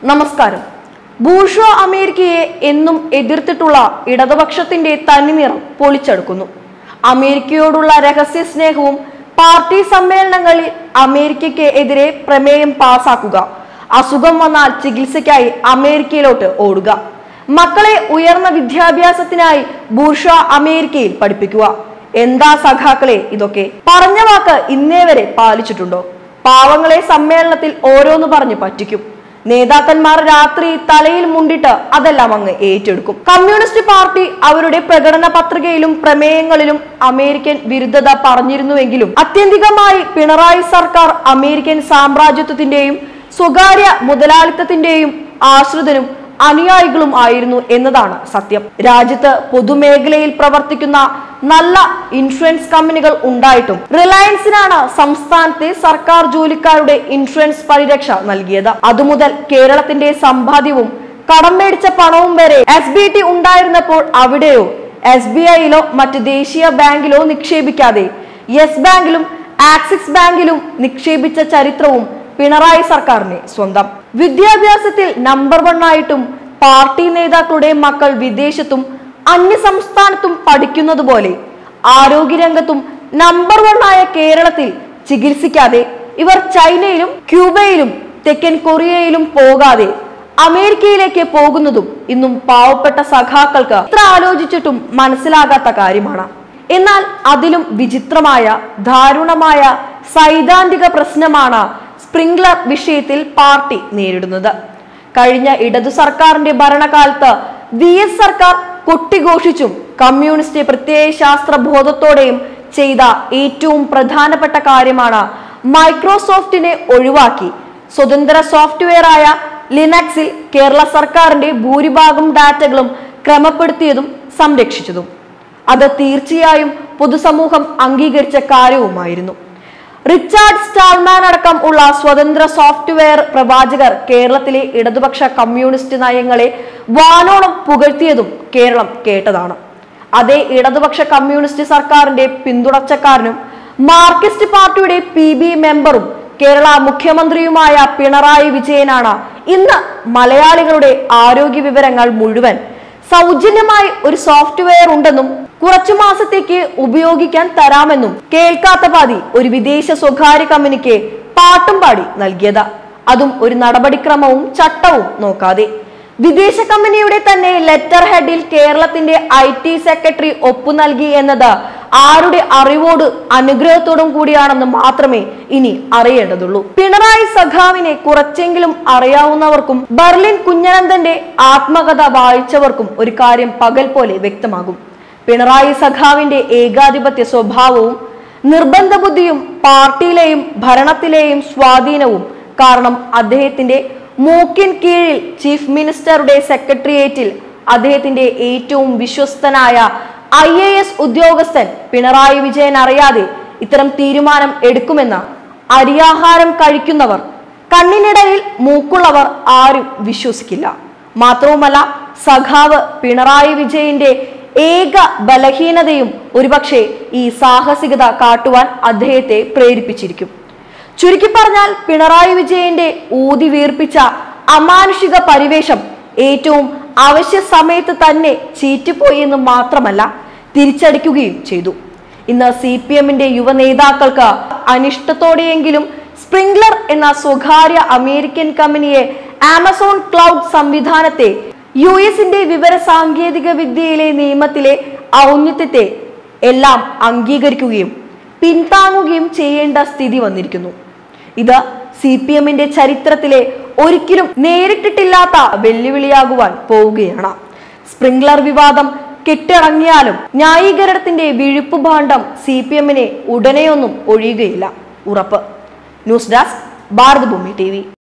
നമസ്കാരം ബൂർഷോ അമേരിക്കയെ എന്നും എതിർത്തിട്ടുള്ള ഇടതുപക്ഷത്തിന്റെ തനിനിറം പൊളിച്ചെടുക്കുന്നു അമേരിക്കയോടുള്ള രഹസ്യ സ്നേഹവും പാർട്ടി സമ്മേളനങ്ങളിൽ അമേരിക്കയ്ക്ക് എതിരെ പ്രമേയം പാസാക്കുക അസുഖം വന്നാൽ ചികിത്സയ്ക്കായി അമേരിക്കയിലോട്ട് ഓടുക മക്കളെ ഉയർന്ന വിദ്യാഭ്യാസത്തിനായി ബൂർഷ അമേരിക്കയിൽ പഠിപ്പിക്കുക എന്താ സഖാക്കളെ ഇതൊക്കെ പറഞ്ഞ വാക്ക് ഇന്നേ വരെ പാലിച്ചിട്ടുണ്ടോ പാവങ്ങളെ സമ്മേളനത്തിൽ ഓരോന്ന് പറഞ്ഞ് പറ്റിക്കും നേതാക്കന്മാർ രാത്രി തലയിൽ മുണ്ടിട്ട് അതെല്ലാം അങ്ങ് ഏറ്റെടുക്കും കമ്മ്യൂണിസ്റ്റ് പാർട്ടി അവരുടെ പ്രകടന പത്രികയിലും പ്രമേയങ്ങളിലും അമേരിക്കൻ വിരുദ്ധത പറഞ്ഞിരുന്നുവെങ്കിലും അത്യന്തികമായി പിണറായി സർക്കാർ അമേരിക്കൻ സാമ്രാജ്യത്വത്തിന്റെയും സ്വകാര്യ മുതലാളിത്തത്തിന്റെയും ആശ്രിതനും അനുയായികളും ആയിരുന്നു എന്നതാണ് സത്യം രാജ്യത്ത് പൊതുമേഖലയിൽ പ്രവർത്തിക്കുന്ന നല്ല ഇൻഷുറൻസ് കമ്പനികൾ ഉണ്ടായിട്ടും റിലയൻസിനാണ് സംസ്ഥാനത്തെ സർക്കാർ ജോലിക്കാരുടെ ഇൻഷുറൻസ് പരിരക്ഷ നൽകിയത് അതുമുതൽ കേരളത്തിന്റെ സമ്പാദ്യവും കടം മേടിച്ച പണവും വരെ എസ് ബി ടി ഉണ്ടായിരുന്നപ്പോൾ അവിടെയോ എസ് ബി ഐയിലോ മറ്റ് ദേശീയ ബാങ്കിലോ നിക്ഷേപിക്കാതെ യെസ് ബാങ്കിലും ആക്സിസ് ബാങ്കിലും നിക്ഷേപിച്ച ചരിത്രവും പിണറായി സർക്കാരിന് സ്വന്തം വിദ്യാഭ്യാസത്തിൽ നമ്പർ വൺ ആയിട്ടും പാർട്ടി നേതാക്കളുടെ മക്കൾ വിദേശത്തും അന്യ സംസ്ഥാനത്തും പഠിക്കുന്നത് പോലെ ആരോഗ്യരംഗത്തും നമ്പർ വൺ ആയ കേരളത്തിൽ ചികിത്സിക്കാതെ ഇവർ ചൈനയിലും ക്യൂബയിലും തെക്കൻ കൊറിയയിലും പോകാതെ അമേരിക്കയിലേക്ക് പോകുന്നതും ഇന്നും പാവപ്പെട്ട സഖാക്കൾക്ക് ഇത്ര ആലോചിച്ചിട്ടും മനസ്സിലാകാത്ത കാര്യമാണ് എന്നാൽ അതിലും വിചിത്രമായ ദാരുണമായ സൈദ്ധാന്തിക പ്രശ്നമാണ് സ്പ്രിംഗ്ലർ വിഷയത്തിൽ പാർട്ടി നേരിടുന്നത് കഴിഞ്ഞ ഇടതു സർക്കാരിന്റെ ഭരണകാലത്ത് വി എസ് സർക്കാർ കൊട്ടിഘോഷിച്ചും കമ്മ്യൂണിസ്റ്റ് പ്രത്യയശാസ്ത്ര ബോധത്തോടെയും ചെയ്ത ഏറ്റവും പ്രധാനപ്പെട്ട കാര്യമാണ് മൈക്രോസോഫ്റ്റിനെ ഒഴിവാക്കി സ്വതന്ത്ര സോഫ്റ്റ്വെയർ ആയ ലിനക്സിൽ കേരള സർക്കാരിന്റെ ഭൂരിഭാഗം ഡാറ്റകളും ക്രമപ്പെടുത്തിയതും സംരക്ഷിച്ചതും അത് തീർച്ചയായും പൊതുസമൂഹം അംഗീകരിച്ച കാര്യവുമായിരുന്നു റിച്ചാർഡ് സ്റ്റാൾമാൻ അടക്കം ഉള്ള സ്വതന്ത്ര സോഫ്റ്റ്വെയർ പ്രവാചകർ കേരളത്തിലെ ഇടതുപക്ഷ കമ്മ്യൂണിസ്റ്റ് നയങ്ങളെ വാനോളം പുകഴ്ത്തിയതും കേരളം കേട്ടതാണ് അതേ ഇടതുപക്ഷ കമ്മ്യൂണിസ്റ്റ് സർക്കാരിന്റെ പിന്തുണച്ചക്കാരനും മാർക്സിസ്റ്റ് പാർട്ടിയുടെ പി ബി മെമ്പറും കേരള മുഖ്യമന്ത്രിയുമായ പിണറായി വിജയനാണ് ഇന്ന് മലയാളികളുടെ ആരോഗ്യ വിവരങ്ങൾ മുഴുവൻ സൗജന്യമായി ഒരു സോഫ്റ്റ്വെയർ ഉണ്ടെന്നും കുറച്ചു മാസത്തേക്ക് ഉപയോഗിക്കാൻ തരാമെന്നും കേൾക്കാത്ത പാതി ഒരു വിദേശ സ്വകാര്യ കമ്പനിക്ക് പാട്ടും പാടി നൽകിയത് അതും ഒരു നടപടിക്രമവും ചട്ടവും നോക്കാതെ വിദേശ കമ്പനിയുടെ തന്നെ ലെറ്റർ ഹെഡിൽ കേരളത്തിന്റെ ഐ ടി സെക്രട്ടറി ഒപ്പു നൽകി എന്നത് ആരുടെ അറിവോട് അനുഗ്രഹത്തോടും കൂടിയാണെന്ന് മാത്രമേ ഇനി അറിയേണ്ടതുള്ളൂ പിണറായി സഖാവിനെ കുറച്ചെങ്കിലും അറിയാവുന്നവർക്കും ബർലിൻ കുഞ്ഞനന്ദന്റെ ആത്മകഥ വായിച്ചവർക്കും ഒരു കാര്യം പകൽ പോലെ വ്യക്തമാകും പിണറായി സഖാവിന്റെ ഏകാധിപത്യ സ്വഭാവവും നിർബന്ധ ബുദ്ധിയും പാർട്ടിയിലെയും ഭരണത്തിലെയും സ്വാധീനവും കാരണം അദ്ദേഹത്തിന്റെ മൂക്കിൻ കീഴിൽ ചീഫ് മിനിസ്റ്ററുടെ സെക്രട്ടേറിയറ്റിൽ അദ്ദേഹത്തിന്റെ ഏറ്റവും വിശ്വസ്തനായ ഐ എ എസ് ഉദ്യോഗസ്ഥൻ പിണറായി വിജയൻ അറിയാതെ ഇത്തരം തീരുമാനം എടുക്കുമെന്ന് അരിയാഹാരം കഴിക്കുന്നവർ കണ്ണിനിടയിൽ മൂക്കുള്ളവർ ആരും വിശ്വസിക്കില്ല മാത്രവുമല്ല സഖാവ് പിണറായി വിജയന്റെ ഏക ബലഹീനതയും ഒരുപക്ഷെ ഈ സാഹസികത കാട്ടുവാൻ അദ്ദേഹത്തെ പ്രേരിപ്പിച്ചിരിക്കും ചുരുക്കി പറഞ്ഞാൽ പിണറായി വിജയന്റെ ഊതി വീർപ്പിച്ച അമാനുഷിക പരിവേഷം ഏറ്റവും അവശ്യ സമയത്ത് തന്നെ ചീറ്റിപ്പോയി എന്ന് മാത്രമല്ല തിരിച്ചടിക്കുകയും ചെയ്തു ഇന്ന് സി പി എമ്മിന്റെ യുവ നേതാക്കൾക്ക് അനിഷ്ടത്തോടെയെങ്കിലും സ്പ്രിംഗ്ലർ എന്ന സ്വകാര്യ അമേരിക്കൻ കമ്പനിയെ ആമസോൺ ക്ലൗഡ് സംവിധാനത്തെ യു എസിന്റെ വിവര സാങ്കേതിക വിദ്യയിലെ നിയമത്തിലെ ഔന്നത്യത്തെ എല്ലാം അംഗീകരിക്കുകയും പിന്താങ്ങുകയും ചെയ്യേണ്ട സ്ഥിതി വന്നിരിക്കുന്നു ഇത് സി പി എമ്മിന്റെ ചരിത്രത്തിലെ ഒരിക്കലും നേരിട്ടിട്ടില്ലാത്ത വെല്ലുവിളിയാകുവാൻ പോവുകയാണ് സ്പ്രിംഗ്ലർ വിവാദം കെട്ടിറങ്ങിയാലും ന്യായീകരണത്തിന്റെ വിഴുപ്പ് ഭാണ്ഡം സി പി എമ്മിനെ ഉടനെയൊന്നും ഒഴിയുകയില്ല ഉറപ്പ് ന്യൂസ് ഡെസ്ക് ഭാരതഭൂമി ടി